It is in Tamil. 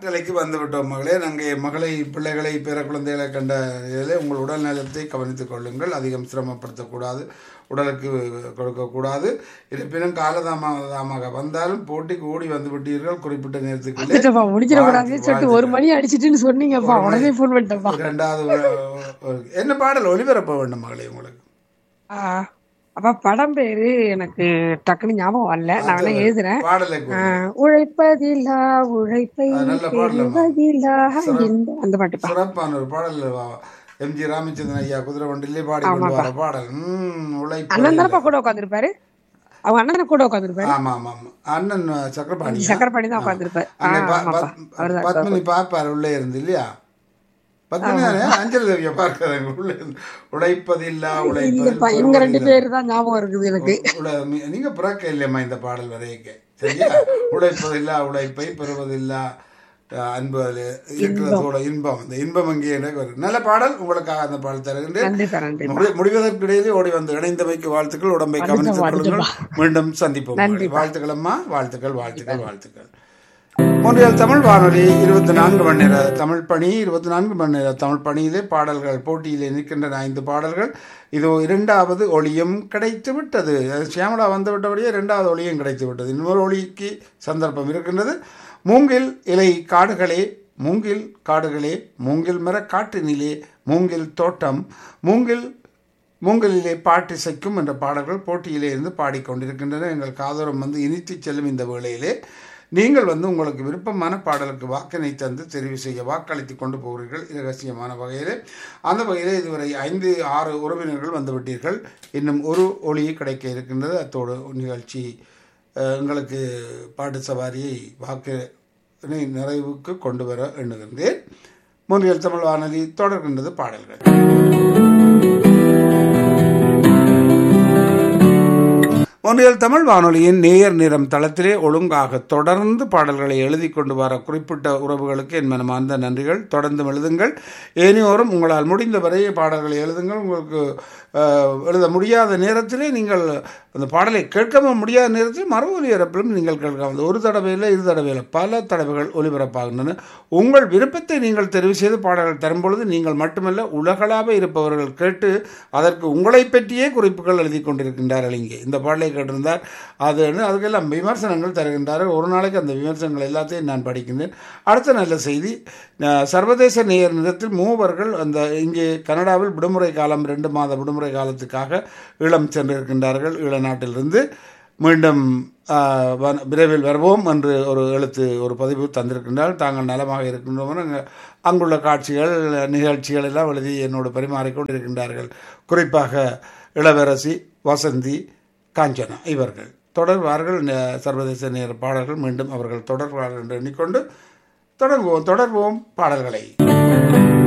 கட்டளைக்கு வந்துவிட்டோம் மகளே நாங்கள் மகளை பிள்ளைகளை பிற குழந்தைகளை கண்ட இதிலே உங்கள் உடல் நலத்தை கவனித்துக் கொள்ளுங்கள் அதிகம் சிரமப்படுத்தக்கூடாது உடலுக்கு கொடுக்கக்கூடாது இருப்பினும் காலதாமதமாக வந்தாலும் போட்டிக்கு ஓடி வந்து விட்டீர்கள் குறிப்பிட்ட நேரத்துக்கு வந்துட்டப்பா முடிச்சிடக்கூடாது சொல்லிட்டு ஒரு மணி அடிச்சிட்டுன்னு சொன்னீங்கப்பா உடனே போன் பண்ணிட்டப்பா இரண்டாவது ஒரு- ஒரு- என்ன பாடல் ஒளிபரப்ப வேண்டும் மகளே உங்களுக்கு ஆ, அப்பா படம் பேரு எனக்கு டக்குன்னு ஞாபகம் வரல நான் வேணா எழுதுறேன் பாடலை ஆ, கூறு. உழைப்பதில்லா உழைப்பை அது நல்ல பாடலம்மா. பெறுவதில்லா இந்த- அந்த பாட்டுப்பா சிறப்பான ஒரு பாடல் வா- எம்ஜி ராமச்சந்திரன் ஐயா குதிரை வண்டிலே பாடி கொண்டு வர பாடல் உம் உழைப்பு அண்ணன் தானப்பா கூட உட்காந்துருப்பாரு அவங்க அண்ணன் தானே கூட உட்காந்துருப்பாரு ஆமா ஆமா ஆமா அண்ணன் சக்கரபாணி சக்கரப்பாணி தான் உட்காந்துருப்பாரு அன்னை ப- பத்- பத்மினி பார்ப்பார் உள்ளே இருந்து இல்லையா பத்மினி தானே அஞ்சலி தேவியை பார்க்கிறாங்க உள்ளே இருந்து உழைப்பதில்லா இல்லப்பா உழைப்பதில் இவங்க ரெண்டு பேரு தான் ஞாபகம் இருக்குது எனக்கு உழ- நீ- நீங்க பிறக்க இல்லையம்மா இந்த பாடல் வரையக்க சரியா உழைப்பதில்லா உழைப்பை பெறுவதில்லா அஹ், அன்பு அதில் இருக்கிறதோட இன்பம் அந்த இன்பம் அங்கே எனக்கு வரும் நல்ல பாடல் உங்களுக்காக அந்த பாடல் தருகின்றேன் நன்றிப்பா நன்றி முடி- முடிவதற்கு இடையிலே ஓடி வந்து இணைந்தமைக்கு வாழ்த்துக்கள் உடம்பை கவனித்துக் கொள்ளுங்கள் மீண்டும் சந்திப்போம் வாழ்த்துக்கள் அம்மா வாழ்த்துக்கள் வாழ்த்துக்கள் வாழ்த்துக்கள் ஒன்றியல் தமிழ் வானொலி இருபத்தி நான்கு மணி நேர தமிழ் பணி இருபத்தி நான்கு மணி நேர தமிழ் பணியிலே பாடல்கள் போட்டியிலே நிற்கின்றன ஐந்து பாடல்கள் இதோ இரண்டாவது ஒளியும் கிடைத்து விட்டது அது சியாமலா வந்து விட்டபடியே இரண்டாவது ஒளியும் கிடைத்து விட்டது இன்னொரு ஒளிக்கு சந்தர்ப்பம் இருக்கின்றது மூங்கில் இலை காடுகளே மூங்கில் காடுகளே மூங்கில் மர காட்டினிலே மூங்கில் தோட்டம் மூங்கில் மூங்கலிலே பாட்டிசைக்கும் என்ற பாடல்கள் போட்டியிலே இருந்து பாடிக்கொண்டிருக்கின்றன எங்கள் காதோரம் வந்து இனித்துச் செல்லும் இந்த வேளையிலே நீங்கள் வந்து உங்களுக்கு விருப்பமான பாடலுக்கு வாக்கினை தந்து தெரிவு செய்ய வாக்களித்து கொண்டு போகிறீர்கள் இரகசியமான வகையிலே அந்த வகையிலே இதுவரை ஐந்து ஆறு உறவினர்கள் வந்துவிட்டீர்கள் இன்னும் ஒரு ஒளி கிடைக்க இருக்கின்றது அத்தோடு நிகழ்ச்சி அஹ், எங்களுக்கு பாட்டு சவாரியை வாக்கு நிறைவுக்கு கொண்டு வர எண்ணுகின்றேன் முன்னியல் தமிழ் வானொலி தொடர்கின்றது பாடல்கள் ஒன்றியல் தமிழ் வானொலியின் நேயர் நிறம் தளத்திலே ஒழுங்காக தொடர்ந்து பாடல்களை எழுதி கொண்டு வர குறிப்பிட்ட உறவுகளுக்கு என் மனமார்ந்த நன்றிகள் தொடர்ந்து எழுதுங்கள் ஏனையோரும் உங்களால் முடிந்தவரை பாடல்களை எழுதுங்கள் உங்களுக்கு அஹ், எழுத முடியாத நேரத்திலே நீங்கள் அந்த பாடலை கேட்கவும் முடியாத நேரத்தில் மறு ஒலிபரப்பிலும் நீங்கள் கேட்கலாம் அது ஒரு தடவையில் இரு தடவையில் பல தடவைகள் ஒலிபரப்பாகின்றன உங்கள் விருப்பத்தை நீங்கள் தெரிவு செய்து பாடல்கள் தரும் பொழுது நீங்கள் மட்டுமல்ல உலகளாக இருப்பவர்கள் கேட்டு அதற்கு உங்களை பற்றியே குறிப்புகள் எழுதி கொண்டிருக்கின்றார்கள் இங்கே இந்த பாடலை கேட்டிருந்தார் அது அதுக்கெல்லாம் விமர்சனங்கள் தருகின்றார்கள் ஒரு நாளைக்கு அந்த விமர்சனங்கள் எல்லாத்தையும் நான் படிக்கின்றேன் அடுத்த நல்ல செய்தி அஹ், சர்வதேச நேயர் நிறத்தில் மூவர்கள் அந்த இங்கே கனடாவில் விடுமுறை காலம் ரெண்டு மாத விடுமுறை காலத்துக்காக ஈழம் சென்றிருக்கின்றார்கள் ஈழ நாட்டிலிருந்து மீண்டும் ஆஹ், வ- விரைவில் வருவோம் என்று ஒரு எழுத்து ஒரு பதிவு தந்திருக்கின்றால் தாங்கள் நலமாக இருக்கின்றோம் அங்கு அங்குள்ள காட்சிகள் நிகழ்ச்சிகள் எல்லாம் எழுதி என்னோடு பரிமாறிக்கொண்டு இருக்கின்றார்கள் குறிப்பாக இளவரசி வசந்தி காஞ்சனா இவர்கள் தொடர்வார்கள் ந- சர்வதேச நேர பாடல்கள் மீண்டும் அவர்கள் தொடர்வார்கள் என்று எண்ணிக்கொண்டு தொடங்குவோம் தொடர்வோம் பாடல்களை